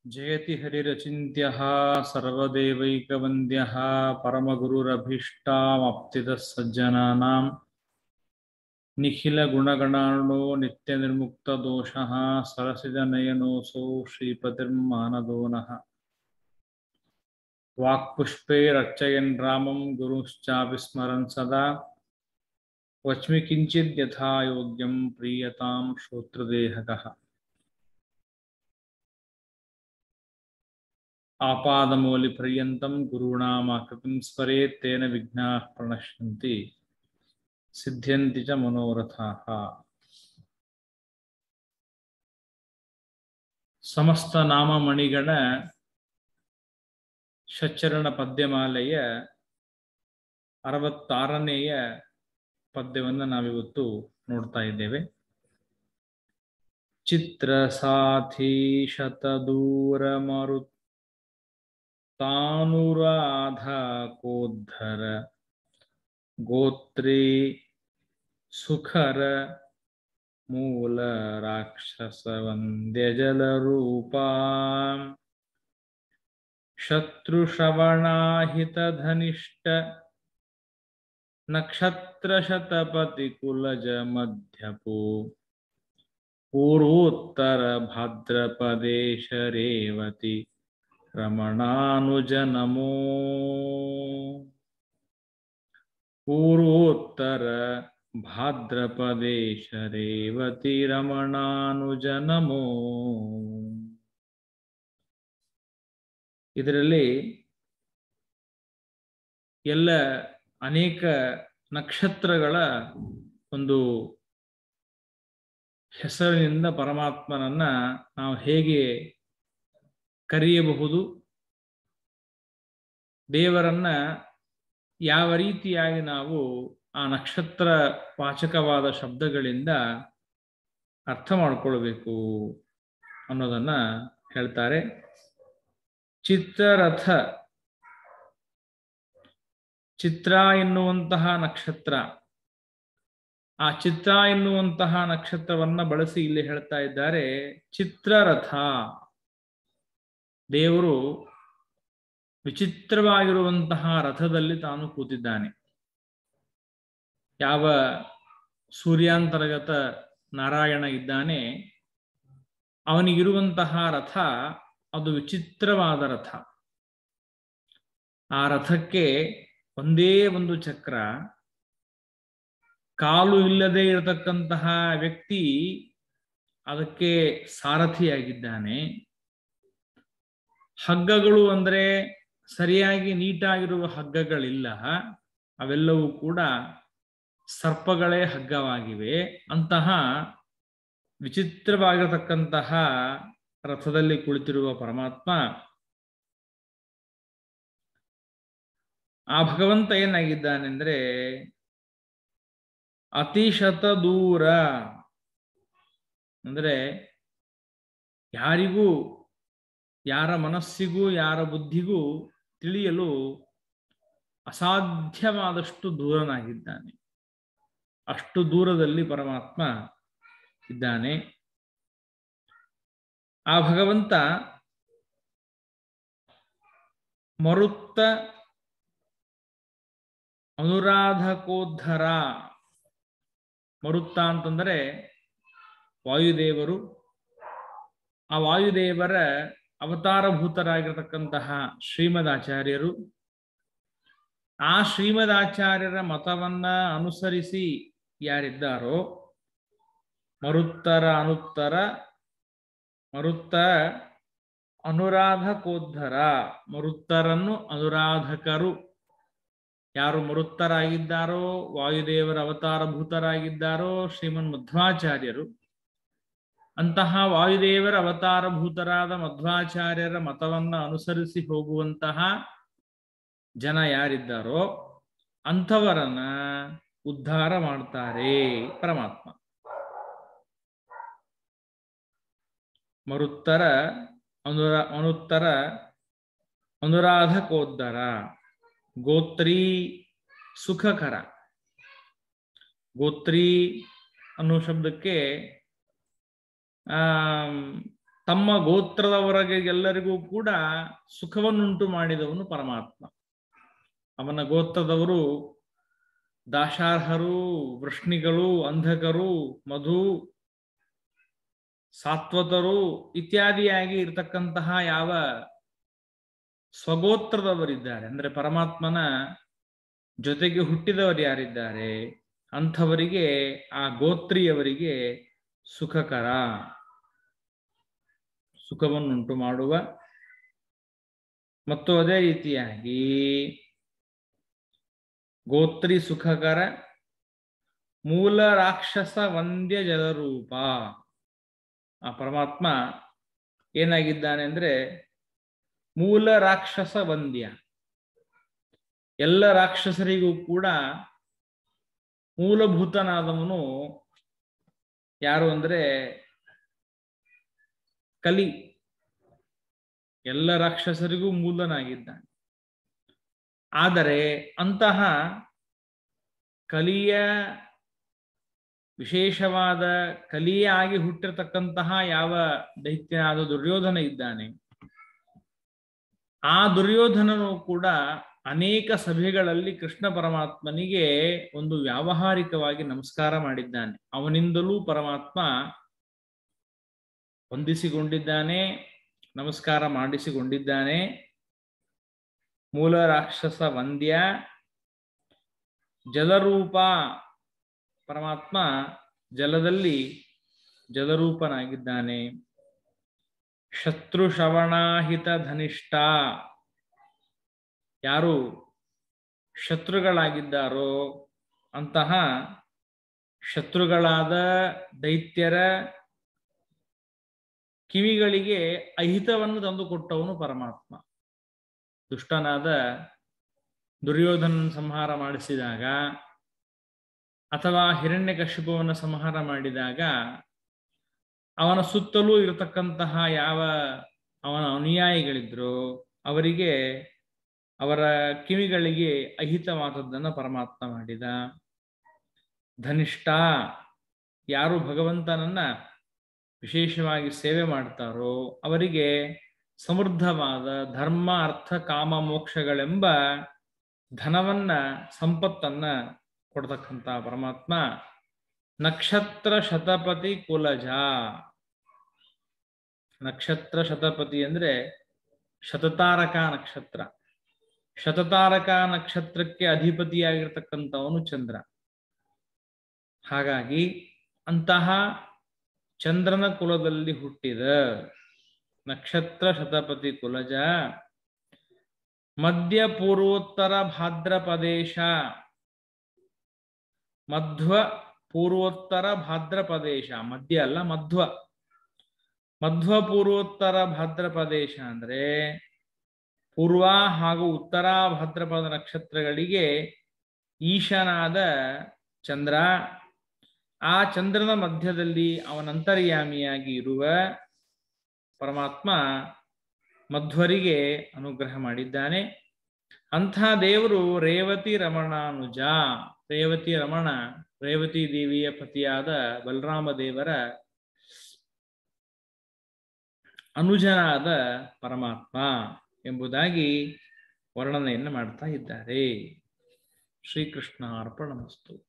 जयति हरिरचिन्त्यः सर्वदेवैकवन्द्यः परमगुरुरभीष्टामप्तितः सज्जनानां निखिलगुणगणार्णो नित्यनिर्मुक्तदोषः सरसिजनयनोऽसौ श्रीपतिर्मानदो नः वाक्पुष्पैरर्चयन् रामं गुरुश्चापि स्मरन् सदा वच्मि किञ्चिद्यथा योग्यं प्रीयतां श्रोतृदेहकः आपादमौलिपर्यन्तं गुरूणामाकृतिं स्मरेत् तेन विघ्नाः प्रणश्यन्ति सिद्ध्यन्ति च मनोरथाः ಸಮಸ್ತ ನಾಮಮಣಿಗಳ ಷಚ್ಚರಣ ಪದ್ಯಮಾಲೆಯ ಅರವತ್ತಾರನೆಯ ಪದ್ಯವನ್ನು ನಾವಿವತ್ತು ನೋಡ್ತಾ ಇದ್ದೇವೆ ಚಿತ್ರ ಸಾಥಿ ಶತದೂರ ಮರು ತಾನುರಾಧ ಕೋದ್ಧರ ಗೋತ್ರೇ ಸುಖರ ಮೂಲ ರಾಕ್ಷಸ ವಂದ್ಯಜಲರೂಪ ಶತ್ರುಶ್ರವಣಾಹಿತಧನಿಷ್ಠ ನಕ್ಷತ್ರಶತಪತಿ ಕುಲಜ ಮಧ್ಯಪೋ ಪೂರ್ವೋತ್ತರ ಭಾದ್ರಪದೇಶ ರೇವತಿ ರಮಣಾನುಜ ನಮೋ ಪೂರ್ವೋತ್ತರ ಭಾದ್ರಪದೇಶ ರೇವತಿ ರಮಣಾನುಜ ನಮೋ ಇದರಲ್ಲಿ ಎಲ್ಲ ಅನೇಕ ನಕ್ಷತ್ರಗಳ ಒಂದು ಹೆಸರಿನಿಂದ ಪರಮಾತ್ಮನನ್ನ ನಾವು ಹೇಗೆ ಕರೆಯಬಹುದು ದೇವರನ್ನ ಯಾವ ರೀತಿಯಾಗಿ ನಾವು ಆ ನಕ್ಷತ್ರ ವಾಚಕವಾದ ಶಬ್ದಗಳಿಂದ ಅರ್ಥ ಮಾಡಿಕೊಳ್ಬೇಕು ಅನ್ನೋದನ್ನ ಹೇಳ್ತಾರೆ ಚಿತ್ರರಥ ಚಿತ್ರ ಎನ್ನುವಂತಹ ನಕ್ಷತ್ರ ಆ ಚಿತ್ರ ಎನ್ನುವಂತಹ ನಕ್ಷತ್ರವನ್ನ ಬಳಸಿ ಇಲ್ಲಿ ಹೇಳ್ತಾ ಇದ್ದಾರೆ ಚಿತ್ರರಥ ದೇವರು ವಿಚಿತ್ರವಾಗಿರುವಂತಹ ರಥದಲ್ಲಿ ತಾನು ಕೂತಿದ್ದಾನೆ ಯಾವ ಸೂರ್ಯಾಂತರ್ಗತ ನಾರಾಯಣ ಇದ್ದಾನೆ ಅವನಿಗಿರುವಂತಹ ರಥ ಅದು ವಿಚಿತ್ರವಾದ ರಥ ಆ ರಥಕ್ಕೆ ಒಂದೇ ಒಂದು ಚಕ್ರ ಕಾಲು ಇಲ್ಲದೆ ಇರತಕ್ಕಂತಹ ವ್ಯಕ್ತಿ ಅದಕ್ಕೆ ಸಾರಥಿಯಾಗಿದ್ದಾನೆ ಹಗ್ಗಗಳು ಅಂದ್ರೆ ಸರಿಯಾಗಿ ನೀಟಾಗಿರುವ ಹಗ್ಗಗಳಿಲ್ಲ ಅವೆಲ್ಲವೂ ಕೂಡ ಸರ್ಪಗಳೇ ಹಗ್ಗವಾಗಿವೆ ಅಂತಹ ವಿಚಿತ್ರವಾಗಿರತಕ್ಕಂತಹ ರಥದಲ್ಲಿ ಕುಳಿತಿರುವ ಪರಮಾತ್ಮ ಆ ಭಗವಂತ ಏನಾಗಿದ್ದಾನೆಂದ್ರೆ ಅತಿಶತ ದೂರ ಅಂದ್ರೆ ಯಾರಿಗೂ ಯಾರ ಮನಸ್ಸಿಗೂ ಯಾರ ಬುದ್ಧಿಗೂ ತಿಳಿಯಲು ಅಸಾಧ್ಯವಾದಷ್ಟು ದೂರನಾಗಿದ್ದಾನೆ ಅಷ್ಟು ದೂರದಲ್ಲಿ ಪರಮಾತ್ಮ ಇದ್ದಾನೆ ಆ ಭಗವಂತ ಮರುತ್ತ ಅನುರಾಧಕೋದ್ಧರ ಮರುತ್ತ ಅಂತಂದರೆ ವಾಯುದೇವರು ಆ ವಾಯುದೇವರ ಅವತಾರಭೂತರಾಗಿರತಕ್ಕಂತಹ ಶ್ರೀಮದಾಚಾರ್ಯರು ಆ ಶ್ರೀಮದಾಚಾರ್ಯರ ಮತವನ್ನ ಅನುಸರಿಸಿ ಯಾರಿದ್ದಾರೋ ಮರುತ್ತರ ಅನುತ್ತರ ಮರುತ್ತ ಅನುರಾಧಕೋದ್ಧರ ಮರುತ್ತರನ್ನು ಅನುರಾಧಕರು ಯಾರು ಮರುತ್ತರಾಗಿದ್ದಾರೋ ವಾಯುದೇವರ ಅವತಾರಭೂತರಾಗಿದ್ದಾರೋ ಶ್ರೀಮನ್ ಮಧ್ವಾಚಾರ್ಯರು ಅಂತಹ ವಾಯುದೇವರ ಅವತಾರಭೂತರಾದ ಮಧ್ವಾಚಾರ್ಯರ ಮತವನ್ನ ಅನುಸರಿಸಿ ಹೋಗುವಂತಹ ಜನ ಯಾರಿದ್ದಾರೋ ಅಂಥವರನ್ನ ಉದ್ಧಾರ ಮಾಡ್ತಾರೆ ಪರಮಾತ್ಮ ಮರುತ್ತರ ಅನುರ ಅನುತ್ತರ ಅನುರಾಧಕೋದ್ಧರ ಗೋತ್ರಿ ಸುಖಕರ ಗೋತ್ರಿ ಅನ್ನೋ ಶಬ್ದಕ್ಕೆ ತಮ್ಮ ಗೋತ್ರದವರಿಗೆಲ್ಲರಿಗೂ ಕೂಡ ಸುಖವನ್ನುಂಟು ಮಾಡಿದವನು ಪರಮಾತ್ಮ ಅವನ ಗೋತ್ರದವರು ದಾಶಾರ್ಹರು ವೃಷ್ಣಿಗಳು ಅಂಧಕರು ಮಧು ಸಾತ್ವತರು ಇತ್ಯಾದಿಯಾಗಿ ಇರತಕ್ಕಂತಹ ಯಾವ ಸ್ವಗೋತ್ರದವರಿದ್ದಾರೆ ಅಂದ್ರೆ ಪರಮಾತ್ಮನ ಜೊತೆಗೆ ಹುಟ್ಟಿದವರು ಯಾರಿದ್ದಾರೆ ಅಂಥವರಿಗೆ ಆ ಗೋತ್ರಿಯವರಿಗೆ ಸುಖಕರ ಸುಖವನ್ನುಂಟು ಮಾಡುವ ಮತ್ತು ಅದೇ ರೀತಿಯಾಗಿ ಗೋತ್ರಿ ಸುಖಕರ ಮೂಲ ರಾಕ್ಷಸ ವಂದ್ಯ ಜಲರೂಪ ಆ ಪರಮಾತ್ಮ ಏನಾಗಿದ್ದಾನೆ ಅಂದ್ರೆ ಮೂಲ ರಾಕ್ಷಸ ವಂದ್ಯ ಎಲ್ಲ ರಾಕ್ಷಸರಿಗೂ ಕೂಡ ಮೂಲಭೂತನಾದವನು ಯಾರು ಅಂದ್ರೆ ಕಲಿ ಎಲ್ಲ ರಾಕ್ಷಸರಿಗೂ ಮೂಲನಾಗಿದ್ದಾನೆ ಆದರೆ ಅಂತಹ ಕಲಿಯ ವಿಶೇಷವಾದ ಕಲಿಯಾಗಿ ಹುಟ್ಟಿರತಕ್ಕಂತಹ ಯಾವ ದೈತ್ಯನಾದ ದುರ್ಯೋಧನ ಇದ್ದಾನೆ ಆ ದುರ್ಯೋಧನನು ಕೂಡ ಅನೇಕ ಸಭೆಗಳಲ್ಲಿ ಕೃಷ್ಣ ಪರಮಾತ್ಮನಿಗೆ ಒಂದು ವ್ಯಾವಹಾರಿಕವಾಗಿ ನಮಸ್ಕಾರ ಮಾಡಿದ್ದಾನೆ ಅವನಿಂದಲೂ ಪರಮಾತ್ಮ ಹೊಂದಿಸಿಕೊಂಡಿದ್ದಾನೆ ನಮಸ್ಕಾರ ಮಾಡಿಸಿಕೊಂಡಿದ್ದಾನೆ ಮೂಲ ರಾಕ್ಷಸ ವಂದ್ಯ ಜಲರೂಪ ಪರಮಾತ್ಮ ಜಲದಲ್ಲಿ ಜಲರೂಪನಾಗಿದ್ದಾನೆ ಶತ್ರು ಶ್ರವಣಾಹಿತ ಧನಿಷ್ಠ ಯಾರು ಶತ್ರುಗಳಾಗಿದ್ದಾರೋ ಅಂತಹ ಶತ್ರುಗಳಾದ ದೈತ್ಯರ ಕಿವಿಗಳಿಗೆ ಅಹಿತವನ್ನು ತಂದುಕೊಟ್ಟವನು ಪರಮಾತ್ಮ ದುಷ್ಟನಾದ ದುರ್ಯೋಧನ ಸಂಹಾರ ಮಾಡಿಸಿದಾಗ ಅಥವಾ ಹಿರಣ್ಯಕಶಿಪವನ್ನು ಸಂಹಾರ ಮಾಡಿದಾಗ ಅವನ ಸುತ್ತಲೂ ಇರತಕ್ಕಂತಹ ಯಾವ ಅವನ ಅನುಯಾಯಿಗಳಿದ್ರು ಅವರಿಗೆ ಅವರ ಕಿವಿಗಳಿಗೆ ಅಹಿತವಾದದ್ದನ್ನು ಪರಮಾತ್ಮ ಮಾಡಿದ ಧನಿಷ್ಠ ಯಾರು ಭಗವಂತನನ್ನ ವಿಶೇಷವಾಗಿ ಸೇವೆ ಮಾಡ್ತಾರೋ ಅವರಿಗೆ ಸಮೃದ್ಧವಾದ ಧರ್ಮ ಅರ್ಥ ಕಾಮ ಮೋಕ್ಷಗಳೆಂಬ ಧನವನ್ನ ಸಂಪತ್ತನ್ನ ಕೊಡ್ತಕ್ಕಂಥ ಪರಮಾತ್ಮ ನಕ್ಷತ್ರ ಶತಪತಿ ಕುಲಜ ನಕ್ಷತ್ರ ಶತಪತಿ ಅಂದ್ರೆ ಶತತಾರಕ ನಕ್ಷತ್ರ ಶತತಾರಕ ನಕ್ಷತ್ರಕ್ಕೆ ಅಧಿಪತಿಯಾಗಿರ್ತಕ್ಕಂಥವನು ಚಂದ್ರ ಹಾಗಾಗಿ ಅಂತಹ ಚಂದ್ರನ ಕುಲದಲ್ಲಿ ಹುಟ್ಟಿದ ನಕ್ಷತ್ರ ಶತಪತಿ ಕುಲಜ ಮಧ್ಯ ಪೂರ್ವೋತ್ತರ ಭಾದ್ರಪದೇಶ ಮಧ್ವ ಪೂರ್ವೋತ್ತರ ಭಾದ್ರಪದೇಶ ಮಧ್ಯ ಅಲ್ಲ ಮಧ್ವ ಮಧ್ವ ಪೂರ್ವೋತ್ತರ ಭಾದ್ರಪದೇಶ ಅಂದ್ರೆ ಪೂರ್ವ ಹಾಗೂ ಉತ್ತರ ಭಾದ್ರಪದ ನಕ್ಷತ್ರಗಳಿಗೆ ಈಶನಾದ ಚಂದ್ರ ಆ ಚಂದ್ರನ ಮಧ್ಯದಲ್ಲಿ ಅವನಂತರ್ಯಾಮಿಯಾಗಿ ಇರುವ ಪರಮಾತ್ಮ ಮಧ್ವರಿಗೆ ಅನುಗ್ರಹ ಮಾಡಿದ್ದಾನೆ ಅಂಥ ದೇವರು ರೇವತಿ ರಮಣಾನುಜ ರೇವತಿ ರಮಣ ರೇವತಿ ದೇವಿಯ ಪತಿಯಾದ ಬಲರಾಮ ದೇವರ ಅನುಜನಾದ ಪರಮಾತ್ಮ ಎಂಬುದಾಗಿ ವರ್ಣನೆಯನ್ನು ಮಾಡ್ತಾ ಇದ್ದಾರೆ ಶ್ರೀಕೃಷ್ಣ ಅರ್ಪಣಮಸ್ತು